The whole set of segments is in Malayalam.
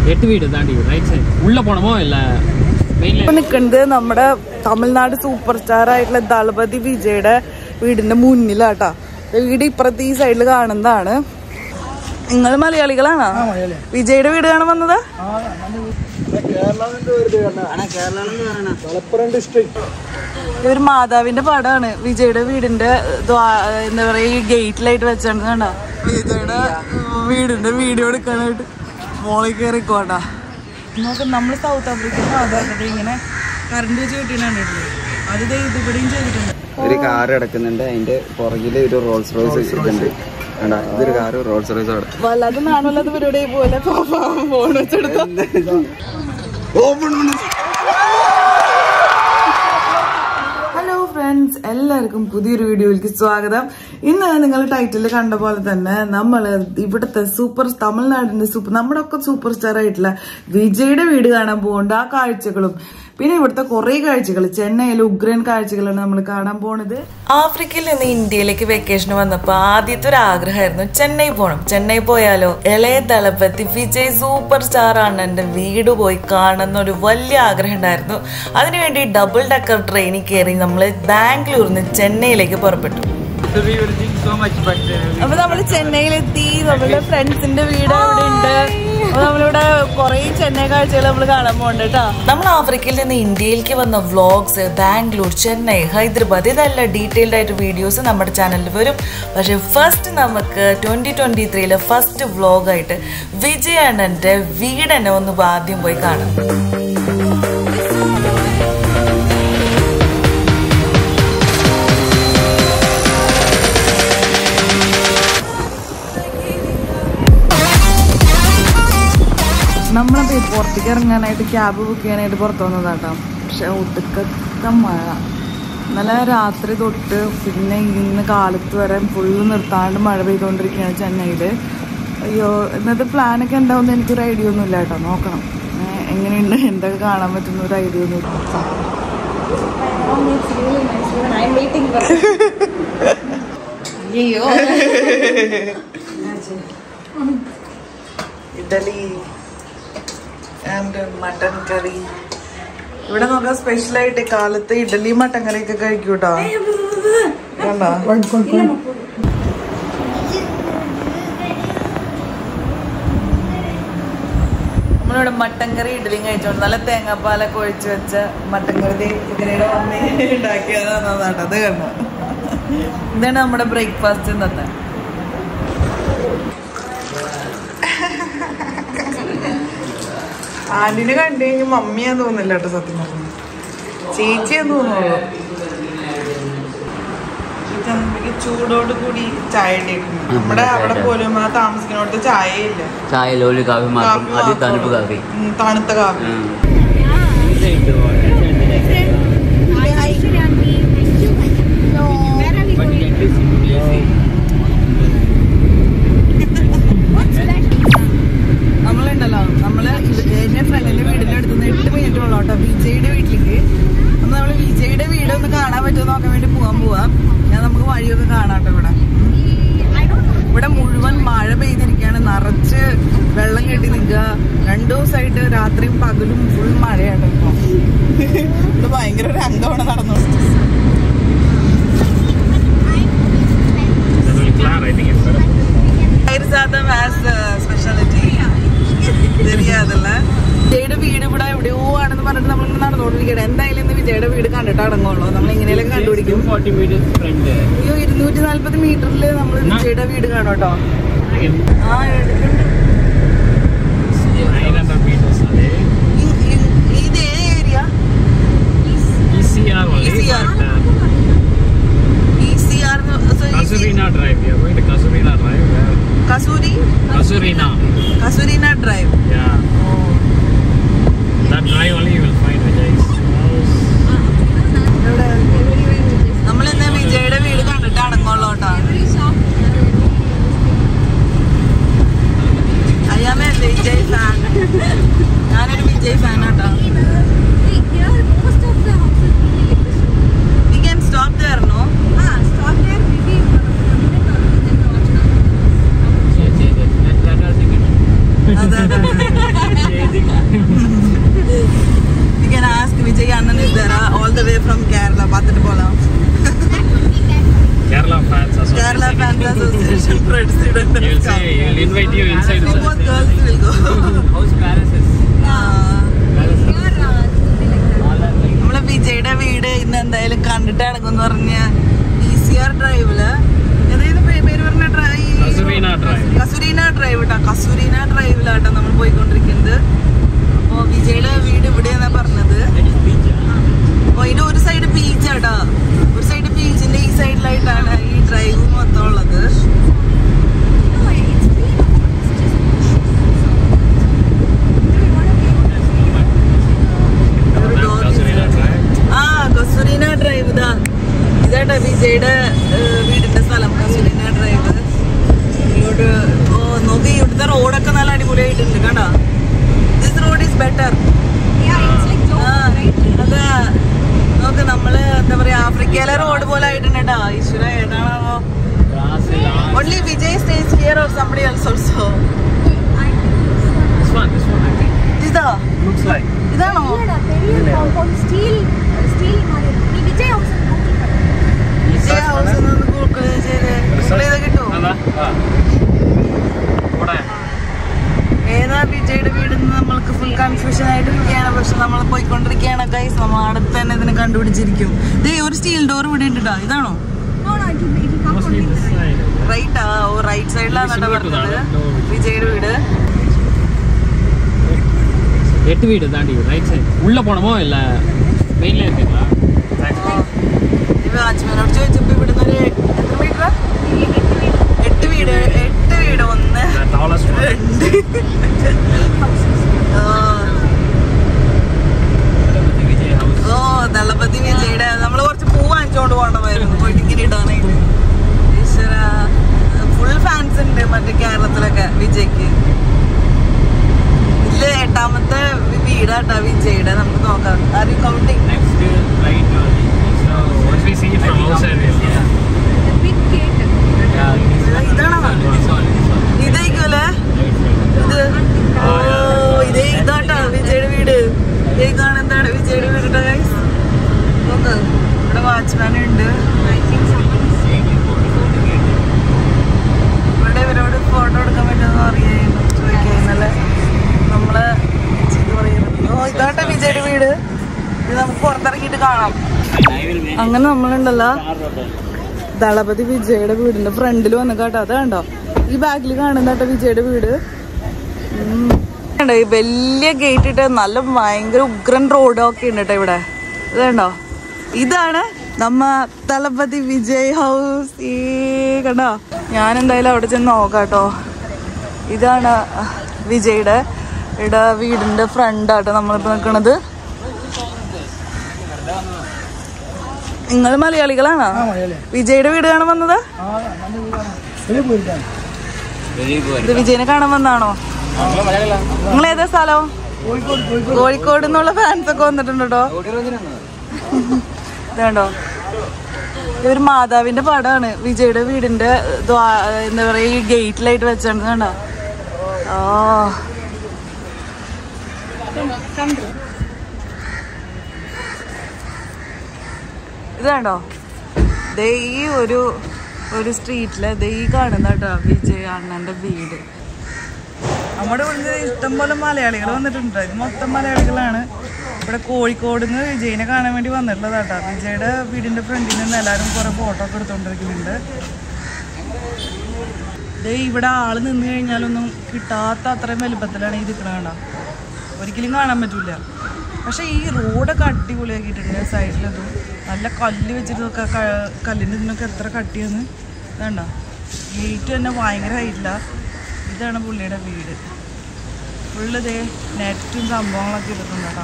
எட்டு வீடு தாண்டி ரைட் சைடு உள்ள போனோமோ இல்ல மெயின் ഇപ്പൊ നിക്കുന്നത് നമ്മുടെ തമിഴ്നാട് സൂപ്പർ സ്റ്റാർ ആയിട്ടുള്ള ദളപതി വിജയുടെ വീടിന്റെ മുന്നിലാട്ടാ വീട് ഇപ്പുറത്ത് ഈ സൈഡിൽ കാണുന്നതാണ് നിങ്ങൾ മലയാളികളാണോ വിജയുടെ വീട് കാണാൻ വന്നത് ഇതൊരു മാതാവിന്റെ പടമാണ് വിജയുടെ വീടിന്റെ ദ്വാ- എന്താ പറയാ ഈ ഗേറ്റിലായിട്ട് വെച്ചാണ് കണ്ട വിജയുടെ വീടിന്റെ വീഡിയോ എടുക്കാനായിട്ട് മോളിൽ കയറിക്കോട്ടാ നോക്ക് നമ്മൾ സൗത്ത് ആഫ്രിക്കൻ സാധാരണ ഇങ്ങനെ കറണ്ട് വെച്ച് കിട്ടിയാണ് അത് ദേ ഇതിവിടെയും ചെയ്തിട്ടുണ്ട് ഒരു കാർ കിടക്കുന്നുണ്ട് അതിന്റെ പുറകില് ഒരു റോൾസ് റോയ്സ് വെച്ചിട്ടുണ്ട് കണ്ടാ ഇതൊരു കാറ് റോൾസ് റോയ്സ് അവിടെ വല്ലാതെ നാണല്ലാത്ത പരിപാടി പോലെ ഫോൺ വെച്ചെടുത്ത ഹലോ ഫ്രണ്ട്സ് എല്ലാവർക്കും പുതിയൊരു വീഡിയോയിലേക്ക് സ്വാഗതം ഇന്ന് നിങ്ങൾ ടൈറ്റിൽ കണ്ട പോലെ തന്നെ നമ്മൾ ഇവിടുത്തെ സൂപ്പർ തമിഴ്നാടിന്റെ സൂപ്പർ നമ്മുടെ ഒക്കെ സൂപ്പർ സ്റ്റാർ ആയിട്ടുള്ള വിജയുടെ വീട് കാണാൻ പോകുന്നുണ്ട് ആ കാഴ്ചകളും പിന്നെ ഇവിടുത്തെ കുറെ കാഴ്ചകൾ ചെന്നൈയിലെ ഉഗ്രൻ കാഴ്ചകളാണ് നമ്മൾ കാണാൻ പോണത് ആഫ്രിക്കയിൽ നിന്ന് ഇന്ത്യയിലേക്ക് വെക്കേഷൻ വന്നപ്പോൾ ആദ്യത്തെ ഒരു ആഗ്രഹമായിരുന്നു ചെന്നൈ പോകണം ചെന്നൈ പോയാലോ ഇളയ ദളപതി വിജയ് സൂപ്പർ സ്റ്റാർ ആണ് എൻ്റെ വീട് പോയി കാണുന്ന ഒരു വലിയ ആഗ്രഹം ഉണ്ടായിരുന്നു അതിനുവേണ്ടി ഡബിൾ ഡക്കർ ട്രെയിനിൽ കയറി നമ്മൾ ബാംഗ്ലൂരിൽ നിന്ന് ചെന്നൈയിലേക്ക് പുറപ്പെട്ടു അപ്പൊ നമ്മള് ചെന്നൈയിലെത്തി നമ്മളുടെ ഫ്രണ്ട്സിന്റെ വീട് അവിടെ ഉണ്ട് അപ്പൊ നമ്മളിവിടെ കൊറേ ചെന്നൈ കാഴ്ചകൾ നമ്മൾ കാണാൻ പോകണ്ട കേട്ടോ നമ്മൾ ആഫ്രിക്കയിൽ നിന്ന് ഇന്ത്യയിലേക്ക് വന്ന വ്ളോഗ്സ് ബാംഗ്ലൂർ ചെന്നൈ ഹൈദരാബാദ് ഇതെല്ലാം ഡീറ്റെയിൽഡ് ആയിട്ട് വീഡിയോസ് നമ്മുടെ ചാനലിൽ വരും പക്ഷേ ഫസ്റ്റ് നമുക്ക് ട്വൻറ്റി ട്വൻറ്റി ത്രീയിലെ ഫസ്റ്റ് വ്ളോഗായിട്ട് വിജയണ്ണൻ്റെ വീടെന്നെ ഒന്ന് ആദ്യം പോയി കാണാം നമ്മളപ്പോ ഈ പുറത്തേക്ക് ഇറങ്ങാനായിട്ട് ക്യാബ് ബുക്ക് ചെയ്യാനായിട്ട് പുറത്തു വന്നതാട്ടോ പക്ഷെ ഒടുക്കത്തെ മഴ ഇന്നലെ രാത്രി തൊട്ട് പിന്നെ ഇന്ന് കാലത്ത് വരെ ഫുള്ള് നിർത്താണ്ട് മഴ പെയ്തുകൊണ്ടിരിക്കുകയാണ് ചെന്നൈയിൽ അയ്യോ ഇന്നത്തെ പ്ലാനൊക്കെ ഉണ്ടാവുമെന്ന് എനിക്കൊരു ഐഡിയ ഒന്നും ഇല്ല കേട്ടോ നോക്കണം ഏ, എങ്ങനെയുണ്ട് എന്തൊക്കെ കാണാൻ പറ്റുന്ന ഒരു ഐഡിയ ഒന്നും ഇല്ല ഇഡലി ആൻഡ് മട്ടൻ കറി ഇവിടെ നോക്കാം സ്പെഷ്യൽ ആയിട്ട് കാലത്ത് ഇഡലി മട്ടൻ കറി ഒക്കെ കഴിക്കൂട്ടോ കണ്ടോ നമ്മളിവിടെ മട്ടൻ കറി ഇഡലിയും കഴിച്ചോണ്ട് നല്ല തേങ്ങാപ്പാലൊക്കെ ഒഴിച്ച് വെച്ച മട്ടൻ കറി ദേ ഇതിനിടെ വന്ന് ഉണ്ടാക്കിയതാണ് അത് കണ്ടോ ഇതാണ് നമ്മുടെ ബ്രേക്ക്ഫാസ്റ്റ് ഇന്നത്തെ ആന്റിനെ കണ്ടു കഴിഞ്ഞ് മമ്മിയാന്ന് തോന്നില്ല കേട്ടോ സത്യം പറഞ്ഞു ചേച്ചിയാന്ന് തോന്നുള്ളൂ ഇതെന്തൊക്കെ ചൂടോട് കൂടി ചായ ഇട്ടിട്ടുണ്ട് നമ്മുടെ അവിടെ പോലും ആ താമസിക്കുന്നിടത്ത് ചായയില്ല ചായയിൽ ഒരു കാവ്യ മാത്രം കാപ്പി അത് തണുപ്പ് കാവ്യ ഉം, തണുത്ത കാപ്പി നമ്മളുണ്ടല്ലോ നമ്മള് ഇത് എന്റെ ഫ്രണ്ടിന്റെ വീടിന്റെ അടുത്ത് നിന്ന് എട്ട് മിനിറ്റ് ഉള്ളു കേട്ടോ വിജയുടെ വീട്ടിലേക്ക് അപ്പൊ നമ്മള് വിജയുടെ വീട് ഒന്ന് കാണാൻ പറ്റുമോ നോക്കാൻ വേണ്ടി പോവാൻ പോവാ ഞാൻ നമുക്ക് വഴിയൊക്കെ കാണാട്ടോ ഇവിടെ ഇവിടെ മുഴുവൻ മഴ പെയ്തിരിക്കുകയാണ് നിറച്ച് വെള്ളം കെട്ടി നിൽക്കുക രണ്ടു ദിവസമായിട്ട് രാത്രിയും പകലും ഫുൾ മഴയാണ് ഇപ്പൊ ഇത് ഭയങ്കര ഒരു അംഗമാണ് നടന്നു Claro, I think it's better. Speciality ശരിയാതല്ല വിജയുടെ വീട് ഇവിടെ എവിടെയോ ആണെന്ന് പറഞ്ഞിട്ട് നമ്മൾ നടന്നുകൊണ്ടിരിക്കുകയാണ് എന്തായാലും ഇന്ന് വിജയുടെ വീട് കണ്ടിട്ട് അടങ്ങുള്ളൂ നമ്മൾ ഇങ്ങനെയൊക്കെ കണ്ടുപിടിക്കും 40 meters front. അയ്യോ ഇരുന്നൂറ്റി നാല്പത് മീറ്ററിൽ നമ്മൾ വിജയുടെ വീട് കാണും കേട്ടോ ആ എടുക്കുന്നുണ്ട്. 900 meters away. ഈ- ഈ- ഇത് ഏത് area ECR only. ECR. but, uh, E C R Kasurina Drive. We are going to Kasurina Drive. where- കസൂരി Kasurina. Casuarina Drive Yeah. That drive only you will find Vijay's house. നമ്മൾ ഇന്ന് വിജയുടെ വീട് കണ്ടിട്ട് അടങ്ങുള്ളൂ കേട്ടോ അയ്യാമ വിജയ് ഫാൻ ഞാനൊരു വിജയ് ഫാൻ കേട്ടോ we can stop there no Yes, yes, yes. That, that was the good. അതെ അതെ വിജയ് അണ്ണൻ is there all the way from Kerala പാത്തിട്ട് പോലാം Kerala fans association. Kerala fans association president He will say, he will invite you inside. the- Both girls will go. How's Paris is? ആ. Paris is- all that like- നമ്മളെ വിജയുടെ വീട് ഇന്ന് എന്തായാലും കണ്ടിട്ട് ഇറങ്ങുമെന്ന് പറഞ്ഞ ഇ സി ആർ ഡ്രൈവില് ഏതായത് പേര് പറഞ്ഞ drive Kasurina Drive. Casuarina Drive കേട്ടോ കസൂരീന ഡ്രൈവിലാട്ടോ നമ്മൾ പോയിക്കൊണ്ടിരിക്കുന്നത് അപ്പോൾ വിജയുടെ വീട് ഇവിടെയാണ് പറഞ്ഞത് അപ്പോൾ ഇതിന്റെ ഒരു സൈഡ് ബീച്ചാട്ടോ ഒരു സൈഡ് ബീച്ചിന്റെ ഈ സൈഡിലായിട്ടാണ് ഈ ഡ്രൈവ് മൊത്തം ഉള്ളത് ഒരു door Kasurina Drive. ആ കസൂരീന ഡ്രൈവ് ഇതാ ഇതാട്ടോ വിജയുടെ ഏഹ്, വീടിന്റെ സ്ഥലം കസൂരീന ഡ്രൈവ് ഇതിലോട്ട് ഓ നോക്കി ഇവിടുത്തെ റോഡൊക്കെ നല്ല അടിപൊളിയായിട്ടുണ്ട് കണ്ടോ ദിസ് റോഡ് ഈസ് ബെറ്റർ അതെ നോക്ക് നമ്മള് എന്താ പറയാ ആഫ്രിക്കയിലെ റോഡ് പോലെ ആയിട്ടുണ്ട് കേട്ടോ ഈശ്വര ഏതാണാവോ Brazil. ah. Only Vijay stays here or somebody else also This one, this one I think. ഇതാ Looks like. ഇതാണോ സ്റ്റീൽ സ്റ്റീൽ ഈ വിജയ് ഹൗസ് വിജയ് ഹൗസിൽ നിന്ന് ഗൂഗിൾ ചെയ്ത് ഗൂഗിൾ ചെയ്ത് കിട്ടുമോ അതാ. ആ. ഇവിടെ. ഏതാ വിജയുടെ വീടെന്ന് നമ്മൾക്ക് ഫുൾ കൺഫ്യൂഷൻ ആയിട്ട് ഇരിക്കുകയാണ് പക്ഷെ നമ്മൾ പോയിക്കൊണ്ടിരിക്കുകയാണ് ഗൈസ് നമ്മൾ അടുത്ത് തന്നെ ഇതിനെ കണ്ടുപിടിച്ചിരിക്കും ദേ ഒരു സ്റ്റീൽ ഡോർ ഇവിടെ ഉണ്ട് ട്ടോ. ഇതാണോ no no it it come Mostly this side. Right ആ ഓ റൈറ്റ് സൈഡിലാണ് കേട്ടോ Similar to പറഞ്ഞത് that, no. വിജയുടെ വീട് எட்டு வீடு தாண்டி ரைட் சைடு உள்ள போனோமோ இல்ல மெயின்ல இருக்குங்களா ഈ വാച്ച്മാനോട് ചോദിച്ചപ്പോ ഇവിടുന്ന് ഒരു എത്ര മീറ്റർ എട്ട് വീട് എട്ട് വീട് ഒന്ന് டாலஸ்ட் രണ്ട് ആ, விஜய் ஹவுஸ் ഓ ദളപതി വിജയുടെ നമ്മൾ കുറച്ച് പൂ വാങ്ങിച്ചോണ്ട് പോകണമായിരുന്നു പോയിട്ട് ഇങ്ങനെ ഇടാനായിട്ട് ഈശ്വര ഫുൾ ഫാൻസ് ഉണ്ട് മറ്റേ കേരളത്തിലൊക്കെ വിജയ്ക്ക് ഇതില് എട്ടാമത്തെ വീടാട്ടാ വിജയുടെ നമുക്ക് നോക്കാം ആരും counting next right so once we see from outside yeah big gate ഇതാണോ ഇതായിക്കോലെ ഇത് ഓ ഇതേ ഇതാട്ടാ വിജയുടെ വീട് ഇതേ കാണുന്നതാണ് വിജയുടെ വീട് ട്ടോ guys. നോക്ക് ഇവിടെ വാച്ച്മാൻ ഉണ്ട് ഇവിടെ ഇവരോട് ഫോട്ടോ എടുക്കാൻ പറ്റുമെന്ന് അറിയായിരുന്നു ചോദിക്കായിരുന്നല്ലേ നമ്മള് ചീത്ത പറയുന്നത് ഓ ഇതാട്ടെ വിജയുടെ വീട് ഇത് നമുക്ക് പുറത്തിറങ്ങിയിട്ട് കാണാം അങ്ങനെ നമ്മളുണ്ടല്ലോ ദളപതി വിജയുടെ വീടിന്റെ ഫ്രണ്ടിൽ വന്ന് കേട്ടോ അത് കണ്ടോ ഈ ബാക്കിൽ കാണുന്ന കേട്ടോ വിജയുടെ വീട് ഉം. കണ്ടോ ഈ വലിയ ഗേറ്റ് ഇട്ട് നല്ല ഭയങ്കര ഉഗ്രൻ റോഡൊക്കെ ഉണ്ട് കേട്ടോ ഇവിടെ ഇത് കണ്ടോ ഇതാണ് നമ്മ തളപതി വിജയ് ഹൗസ് ഈ കണ്ടോ ഞാൻ എന്തായാലും അവിടെ ചെന്ന് നോക്കാം കേട്ടോ ഇതാണ് വിജയുടെ ഇവിടെ വീടിന്റെ ഫ്രണ്ടാട്ടോ നമ്മളിപ്പോ നിൽക്കണത് നിങ്ങൾ മലയാളികളാണോ വിജയുടെ വീട് കാണാൻ വന്നത് ഇത് വിജയനെ കാണാൻ വന്നാണോ നിങ്ങൾ ഏതാ സ്ഥലം കോഴിക്കോട് നിന്നുള്ള ഫാൻസ് ഒക്കെ വന്നിട്ടുണ്ട് കേട്ടോ ഇതുണ്ടോ ഇതൊരു മാതാവിന്റെ പടമാണ് വിജയുടെ വീടിന്റെ ദ്വാ- എന്താ പറയാ ഈ ഗേറ്റിലായിട്ട് വെച്ചാണ് കണ്ടോ ഓ ഇത് കണ്ടോ ദേ ഈ ഒരു ഒരു സ്ട്രീറ്റില് ദേ ഈ കാണുന്ന കേട്ടോ വിജയ് അണ്ണന്റെ വീട് നമ്മുടെ ഇവിടുന്ന് ഇഷ്ടം പോലെ മലയാളികൾ വന്നിട്ടുണ്ട് ഇത് മൊത്തം മലയാളികളാണ് ഇവിടെ കോഴിക്കോട് നിന്ന് വിജയിനെ കാണാൻ വേണ്ടി വന്നിട്ടുള്ളത് കേട്ടോ വിജയുടെ വീടിന്റെ ഫ്രണ്ടിൽ നിന്ന് എല്ലാവരും കുറെ ഫോട്ടോ ഒക്കെ എടുത്തോണ്ടിരിക്കുന്നുണ്ട് ദേ ഇവിടെ ആള് നിന്ന് കഴിഞ്ഞാലൊന്നും കിട്ടാത്ത അത്രയും വലുപ്പത്തിലാണ് ഈ നിൽക്കണ കണ്ടോ ഒരിക്കലും കാണാൻ പറ്റൂല പക്ഷെ ഈ റോഡൊക്കെ അടിപൊളിയാക്കിയിട്ടുണ്ട് സൈഡിലതും നല്ല കല്ല് വെച്ചിട്ടൊക്കെ കല്ലിൻ്റെ ഇതിനൊക്കെ എത്ര കട്ടിയെന്ന് വേണ്ട ഗേറ്റ് തന്നെ ഭയങ്കര ഹൈറ്റില്ല ഇതാണ് പുള്ളിയുടെ വീട് ഫുള്ള് ഇതേ നെറ്റും സംഭവങ്ങളൊക്കെ ഇട്ടിട്ടുണ്ട് കേട്ടോ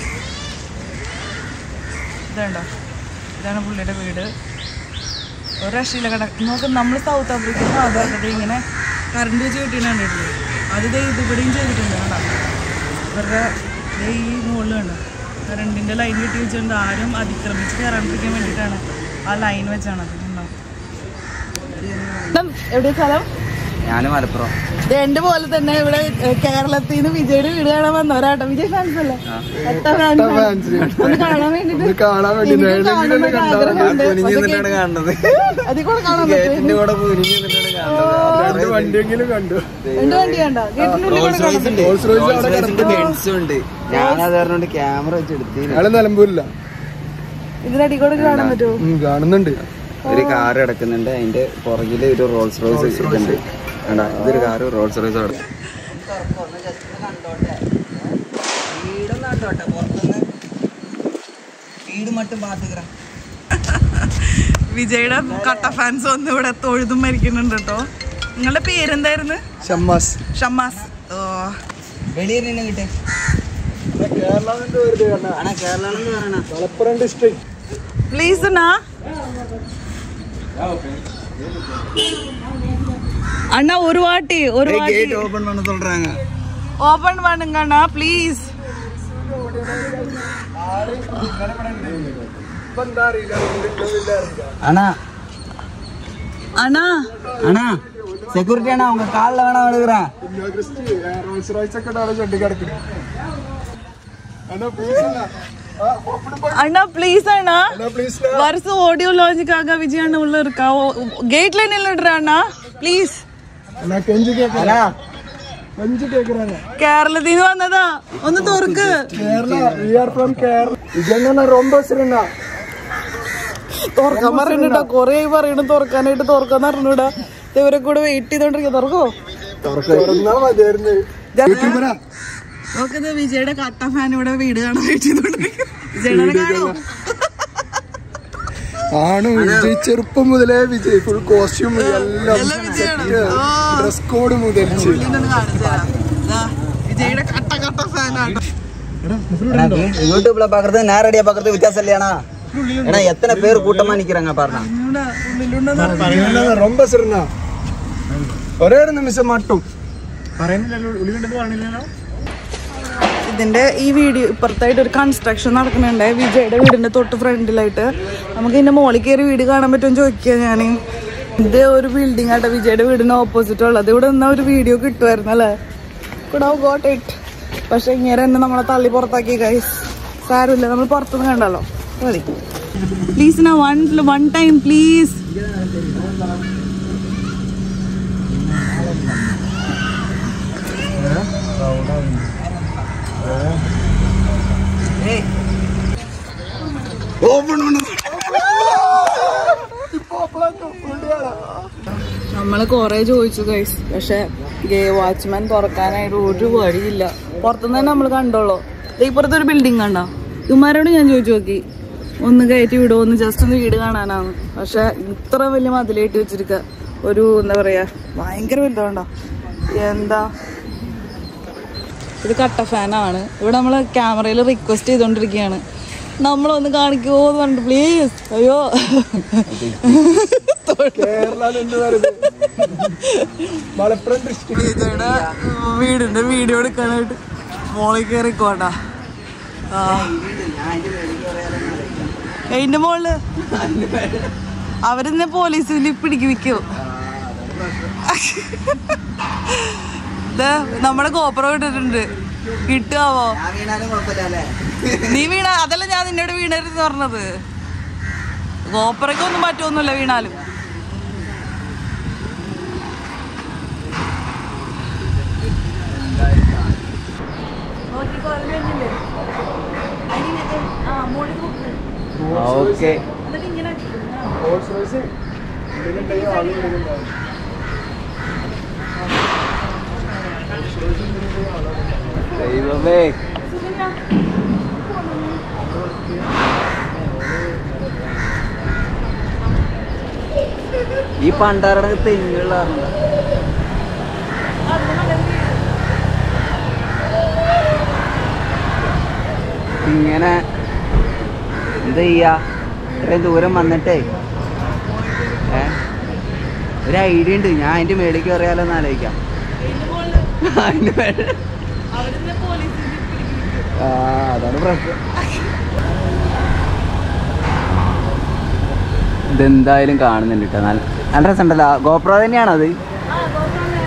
ഇതാണ്ടോ ഇതാണ് പുള്ളിയുടെ വീട് ഒരു രക്ഷയില്ല കട നോക്ക് നമ്മൾ സൗത്ത് ആഫ്രിക്കയിൽ നിന്ന് അതായത് ഇങ്ങനെ കറണ്ട് വെച്ച് കിട്ടിയാണ് കണ്ടിട്ടില്ലേ അത് ദേ ഇത് ഇവിടെയും ചെയ്തിട്ടുണ്ട് കേട്ടോ ഇവരുടെ ദേ ഈ മുകളിൽ കണ്ടോ കറണ്ടിൻ്റെ ലൈൻ കെട്ടി വെച്ചുകൊണ്ട് ആരും അതിക്രമിച്ച് കയറാണ്ടിരിക്കാൻ വേണ്ടിയിട്ടാണ് ആ ലൈൻ വെച്ചാണ് അത് കണ്ടോ എവിടെ സ്ഥലം ഞാൻ മലപ്പുറം ഇത് എന്റെ പോലെ തന്നെ ഇവിടെ ഏ, കേരളത്തിൽ നിന്ന് വിജയുടെ വീട് കാണാൻ വന്നവരാട്ടോ വിജയ് ഫാൻസ് അല്ലേ കട്ട ഫാൻസ് ഒന്ന് കാണാൻ വേണ്ടിട്ട് കാണാൻ വേണ്ടി എനിക്കും കാണണമെന്ന് ആഗ്രഹമുണ്ട്. കുനിഞ്ഞു പക്ഷേ നിന്നിട്ടാണ് കാണുന്നത് അതിൽ കൂടെ കാണാൻ ഗേറ്റിന്റെ പറ്റും കൂടെ കുനിഞ്ഞു നിന്നിട്ടാണ് കാണുന്നത് രണ്ട് വണ്ടിയെങ്കിലും കണ്ടു രണ്ട് വണ്ടി കണ്ടോ ഗേറ്റിന്റെ ഉള്ളിൽ കൂടെ കാണാൻ പറ്റും റോൾസ് റോയ്സ് അവിടെ കിടക്കുന്നു ബെൻസും ഉണ്ട് ഞാനത് പറഞ്ഞോണ്ട് ക്യാമറ വെച്ച് എടുത്തിന് അയാള് നിലമ്പൂരില്ല ഇതിനടി കൂടെ കാണാൻ പറ്റുമോ ഉം, കാണുന്നുണ്ട് ഒരു കാർ കിടക്കുന്നുണ്ട് അതിന്റെ പുറകില് ഒരു റോൾസ് റോയ്സ് ഉണ്ട് വേണ്ട ഇതൊരു കാറ് റോൾസ് റോയ്സ് കിടക്കും വിജയുടെ കട്ട ഫാൻസ് ഒന്ന് ഇവിടെ തൊഴുതും മരിക്കുന്നുണ്ട് കേട്ടോ നിങ്ങളുടെ പേരെന്തായിരുന്നു ഷമ്മാസ് ഷമ്മാസ് ഓ കേരളത്തിന്റെ ഒരു ഇത് കണ്ട മലപ്പുറം ഡിസ്ട്രിക്ട് പ്ലീസ് അണ്ണാ அண்ணா ஒரு வாட்டி ஒரு வாட்டி கேட் ஓபன் பண்ண சொல்றாங்க ஓபன் பண்ணுங்க அண்ணா ப்ளீஸ் அண்ணா அண்ணா அண்ணா செக்யூரிட்டி அண்ணா உங்க கால்ல வேணா விழுகிறேன் റോൾസ് റോയ്സ് ഒക്കെ അവിടെ ചട്ടി കിടക്കുന്നു അണ്ണാ പ്ലീസ് அண்ணா ப்ளீஸ் அண்ணா அண்ணா ப்ளீஸ் வருஷம் ஆடியோ லாஞ்சுக்காக விஜய் அண்ணா உள்ள இருக்கா கேட்ல நின்றுடுறா அண்ணா ப்ளீஸ் അണ്ണാ കെഞ്ചി കേക്കറാ കെഞ്ചി കേക്കറാണ് കേരളത്തിൽ നിന്ന് വന്നതാ ഒന്ന് തുറക്ക് Kerala we are from Kerala ഇതെന്നാ റൊമ്പ സിറണ്ണ തുറക്കാൻ പറയുന്നുണ്ടാ കൊറേ പറയണു തുറക്കാനായിട്ട് തുറക്കാന്ന് പറഞ്ഞൂടാ ഇവരെ കൂടെ വെയിറ്റ് ചെയ്തോണ്ടിരിക്കുക തുറക്കോ തുറന്നാ മതിയായിരുന്നു യൂട്യൂബറാ നോക്കുന്നത് വിജയുടെ കട്ട ഫാൻ ഇവിടെ വീട് കാണാൻ വെയിറ്റ് ചെയ്തോണ്ടിരിക്കും വിജയുടെ കാണോ ആണ് വിജയ് ചെറുപ്പം മുതലേ വിജയ് ഫുൾ കോസ്റ്റ്യൂം എല്ലാം എല്ലാം വിജയാണ്. ആ. ഡ്രസ് കോഡ് മുതൽച്ച് ഇതൊന്ന് കാണിച്ചു തരാം ദാ, വിജയുടെ കട്ട കട്ട ഫാനാണ് யூடியூப்ல பாக்குறது நேரடியா பாக்குறது வித்தியாசம் இல்லையாண்ணா ஏன்னா எத்தனை பேர் கூட்டமா நிக்கிறாங்க பாருண்ணா ഉള്ളിലുണ്ടെന്ന് ரொம்ப சிறனா ഒരേ ഒരു നിമിഷം മട്ടും ഇതിന്റെ ഈ വീഡിയോ ഇപ്പുറത്തായിട്ട് ഒരു കൺസ്ട്രക്ഷൻ നടക്കുന്നുണ്ട് വിജയുടെ വീടിന്റെ തൊട്ട് ഫ്രണ്ടിലായിട്ട് നമുക്ക് ഇതിന്റെ മോളിൽ കയറി വീട് കാണാൻ പറ്റുമെന്ന് ചോദിക്കുക ഞാൻ ഇത് ഒരു ബിൽഡിംഗ് ആട്ടെ വിജയുടെ വീടിന് ഓപ്പോസിറ്റ് ഉള്ളത് ഇവിടെ നിന്നാ ഒരു വീഡിയോ കിട്ടുമായിരുന്നു അല്ലേ ഇവിടെ ഗോട്ട് ഇറ്റ് പക്ഷെ ഇങ്ങനെ തന്നെ നമ്മളെ തള്ളി പുറത്താക്കി ഗൈസ് സാരമില്ല നമ്മൾ പുറത്തുനിന്ന് കണ്ടല്ലോ മതി പ്ലീസ് നാ വൺ വൺ ടൈം പ്ലീസ് നമ്മൾ കൊറേ ചോദിച്ചു ഗൈസ് പക്ഷെ ഗേ വാച്ച്മാൻ തുറക്കാനായിട്ട് ഒരു വഴിയില്ല പുറത്തുനിന്ന് തന്നെ നമ്മൾ കണ്ടോളൂ ദേ ഇപ്പുറത്തെ ഒരു ബിൽഡിംഗ് കണ്ടോ ഇവന്മാരോട് ഞാൻ ചോദിച്ചു നോക്കി ഒന്ന് കയറ്റി വിടുമോ ഒന്ന് ജസ്റ്റ് ഒന്ന് വീട് കാണാനാണ് പക്ഷെ ഇത്ര വലിയ മതിലേറ്റ് വെച്ചിരിക്ക ഒരു എന്താ പറയാ ഭയങ്കര വലുതാണ്ടോ എന്താ ഇത് കട്ട ഫാനാണ് ഇവിടെ നമ്മൾ ക്യാമറയിൽ റിക്വസ്റ്റ് ചെയ്തോണ്ടിരിക്കുകയാണ് നമ്മളൊന്ന് കാണിക്കുമോ എന്ന് പറഞ്ഞിട്ട് പ്ലീസ് അയ്യോ കേരള എന്ന് പറയുന്നത് മലപ്പുറം ഡിസ്ട്രിക്ട് ഇതോടെ വീടിന്റെ വീഡിയോ എടുക്കാനായിട്ട് മോളിൽ കയറിക്കോട്ടാ ആ അതിന്റെ മോളില് അവരെന്നെ പോലീസിൽ പിടിക്ക് വെക്കോ ഇത് നമ്മുടെ കോപ്പറ ഇട്ടിട്ടുണ്ട് കിട്ടുവോ നീ വീണ അതല്ല ഞാൻ നിന്നോട് വീണരുന്ന് പറഞ്ഞത് കോപ്പറയ്ക്കൊന്നും പറ്റുമൊന്നുമില്ല വീണാലും ഓക്കെ റോൾസ് റോയ്സ് ഇതിലുണ്ടെങ്കിൽ ആളും ഇതിലുണ്ടാവും ദൈവമേ ഈ പണ്ടാരുടെ തെങ്ങുള്ള ഇങ്ങനെ എന്താ ചെയ്യാ ഇത്രയും ദൂരം വന്നിട്ടേ ഏ ഒരു ഐഡിയ ഉണ്ട് ഞാൻ അതിന്റെ മേളിൽ കയറിയാലോ എന്ന് ആലോചിക്കാം അതിന്റെ മേളിൽ ആ അതാണ് പ്രശ്നം ഇതെന്തായാലും കാണുന്നുണ്ട് കേട്ടോ നല്ല നല്ല രസമുണ്ടല്ലോ ഗോപ്രോ തന്നെയാണോ അത്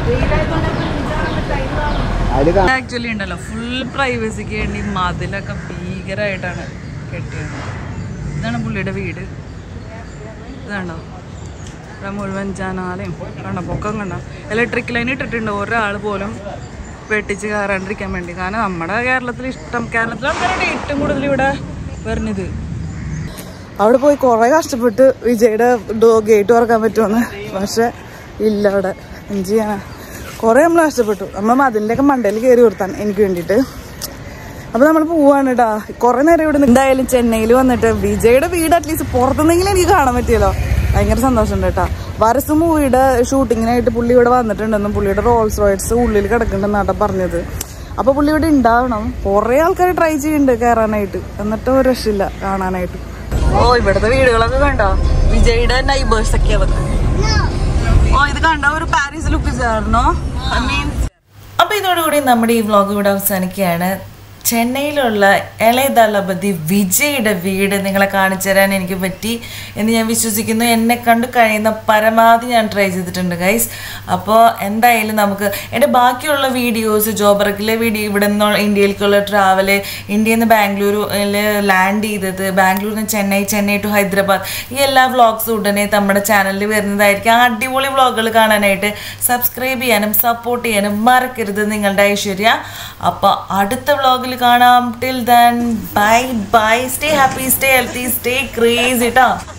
അതിൽ ആക്ച്വലി ഉണ്ടല്ലോ ഫുൾ പ്രൈവസിക്ക് വേണ്ടി മതിലൊക്കെ ഭീകരമായിട്ടാണ് കെട്ടിയത് ഇതാണ് പുള്ളിയുടെ വീട് ഇതാണോ ഇവിടെ മുഴുവൻ ജനാലയും കണ്ട പൊക്കം കണ്ട ഇലക്ട്രിക് ലൈൻ ഇട്ടിട്ടുണ്ട് ഒരാൾ പോലും വെട്ടിച്ച് കയറാണ്ടിരിക്കാൻ വേണ്ടി കാരണം നമ്മുടെ കേരളത്തിൽ ഇഷ്ടം കേരളത്തിൽ ആൾക്കാരാണ് ഏറ്റവും കൂടുതൽ ഇവിടെ വരുന്നത് അവിടെ പോയി കുറെ കഷ്ടപ്പെട്ട് വിജയുടെ ഡോ ഗേറ്റ് തുറക്കാൻ പറ്റുമെന്ന് പക്ഷെ ഇല്ല അവിടെ എന്ത് ചെയ്യാനാ കുറെ നമ്മൾ കഷ്ടപ്പെട്ടു നമ്മൾ മതിലിന്റെ ഒക്കെ മണ്ടയിൽ കയറി കൊടുത്താൻ എനിക്ക് വേണ്ടിയിട്ട് അപ്പൊ നമ്മൾ പോവാണ് കേട്ടാ കുറെ നേരം ഇവിടെ നിന്ന് എന്തായാലും ചെന്നൈയിൽ വന്നിട്ട് വിജയുടെ വീട് അറ്റ്ലീസ്റ്റ് പുറത്തുനിന്നെങ്കിലും എനിക്ക് കാണാൻ പറ്റിയല്ലോ ഭയങ്കര സന്തോഷമുണ്ട് കേട്ടാ വരസ് മൂവിയുടെ ഷൂട്ടിങ്ങിനായിട്ട് പുള്ളി ഇവിടെ വന്നിട്ടുണ്ടെന്നും പുള്ളിയുടെ റോൾസ് റോയ്സ് ഉള്ളിൽ കിടക്കുന്നുണ്ടെന്നാട്ടാ പറഞ്ഞത് അപ്പൊ പുള്ളി ഇവിടെ ഉണ്ടാവണം കുറെ ആൾക്കാർ ട്രൈ ചെയ്യുന്നുണ്ട് കയറാനായിട്ട് എന്നിട്ട് ഒരു രക്ഷയില്ല കാണാനായിട്ട് ഓ ഇവിടുത്തെ വീടുകളൊക്കെ കണ്ടോ വിജയുടെ നൈബേഴ്സ് ഒക്കെ അതൊക്കെ ഓ ഇത് കണ്ട ഒരു പാരീസ് ലുക്ക് ചേർന്നോ ഐ മീൻ അപ്പോൾ ഇതോടുകൂടി നമ്മുടെ ഈ വ്ളോഗ് ഇവിടെ അവസാനിക്കുകയാണ് ചെന്നൈയിലുള്ള ഇളയ ദളപതി വിജയുടെ വീട് നിങ്ങളെ കാണിച്ചു തരാൻ എനിക്ക് പറ്റി എന്ന് ഞാൻ വിശ്വസിക്കുന്നു എന്നെ കണ്ട് കഴിയുന്ന പരമാവധി ഞാൻ ട്രൈ ചെയ്തിട്ടുണ്ട് ഗൈസ് അപ്പോൾ എന്തായാലും നമുക്ക് എൻ്റെ ബാക്കിയുള്ള വീഡിയോസ് ജോബർക്കിലെ വീഡിയോ ഇവിടെ നിന്ന് ഇന്ത്യയിലേക്കുള്ള ട്രാവല് ഇന്ത്യയിൽ നിന്ന് ബാംഗ്ലൂരിൽ ലാൻഡ് ചെയ്തത് ബാംഗ്ലൂരിൽ നിന്ന് ചെന്നൈ ചെന്നൈ ടു ഹൈദരാബാദ് ഈ എല്ലാ വ്ളോഗ്സും ഉടനെ നമ്മുടെ ചാനലിൽ വരുന്നതായിരിക്കും ആ അടിപൊളി വ്ളോഗുകൾ കാണാനായിട്ട് സബ്സ്ക്രൈബ് ചെയ്യാനും സപ്പോർട്ട് ചെയ്യാനും മറക്കരുത് നിങ്ങളുടെ ഐശ്വര്യ അപ്പോൾ അടുത്ത വ്ളോഗിൽ കാണാം till then bye bye stay happy stay healthy stay crazy കേട്ടോ